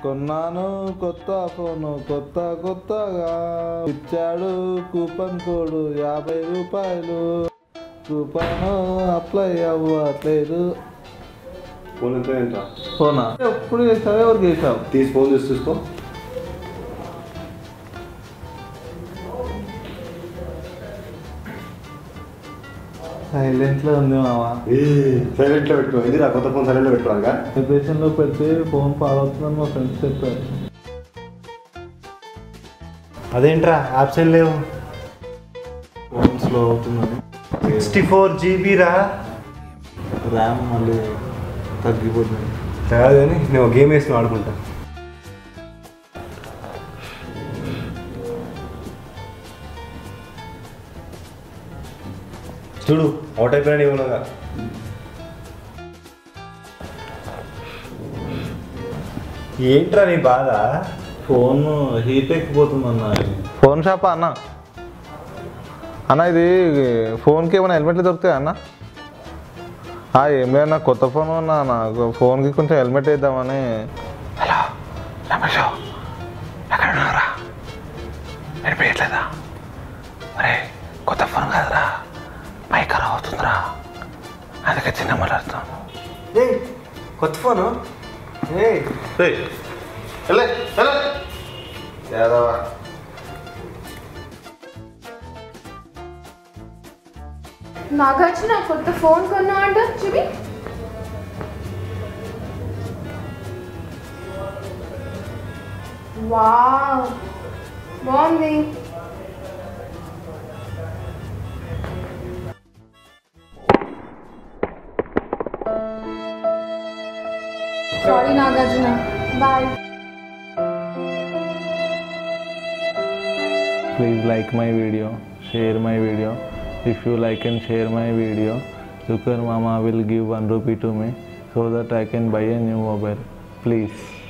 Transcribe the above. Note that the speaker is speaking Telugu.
కొన్నాను కొత్త ఫోను కొత్త కొత్తగా ఇచ్చాడు కూపన్ కోడ్ యాభై రూపాయలు కూపన్ అప్లై అవ్వట్లేదు ఫోన్ ఎంత ఏంట్రా ఫోనా ఎప్పుడు చేసావు ఎవరికి చేసావు తీసి ఫోన్ తీసి చూసుకో సైలెంట్లో ఉంది మావా సైలెంట్లో పెట్టుకో ఇది రా కొత్త ఫోన్ సైలెంట్లో పెట్టుకోవాలిగా డిప్రెషన్లో పెడితే ఫోన్ పాడవుతుందని మా ఫ్రెండ్స్ చెప్పారు అదేంట్రా ఆప్షన్ లేవు ఫోన్ స్లో అవుతుందని సిక్స్టీ ఫోర్ జీబీ రా ర్యామ్ మళ్ళీ తగ్గిపోతుంది కాదు కానీ నేను ఒక గేమ్ వేసి ఆడుకుంటా చూడు అవుట్ అయిపోయినా ఇవ్వనుగా ఏంట్రా నీ బాధ ఫోన్ హీట్ ఎక్కిపోతుంది అన్న ఫోన్ షాపా అన్న అన్న ఇది ఫోన్కి ఏమైనా హెల్మెట్లు దొరుకుతాయా అన్న ఆ, ఏం లేదన్నా కొత్త ఫోన్ అన్న నాకు ఫోన్కి కొంచెం హెల్మెట్ వేద్దామని హలో రమేష్ ఎక్కడ ఉన్నారా వినిపించట్లేదా అరే కొత్త ఫోన్ కాదురా మైక్ ఖరాబ్ అవుతుందిరా అందుకే చిన్న మాట్లాడుతాం ఏ కొత్త ఫోను ఏ యాదవా నాగార్జున కొత్త ఫోన్ కొన్నా అంట చూపి వావ్ బాగుంది sorry Nagarjuna bye please like my video share my video if you like and share my video Zucker mama will give 1 rupee to me so that i can buy a new mobile please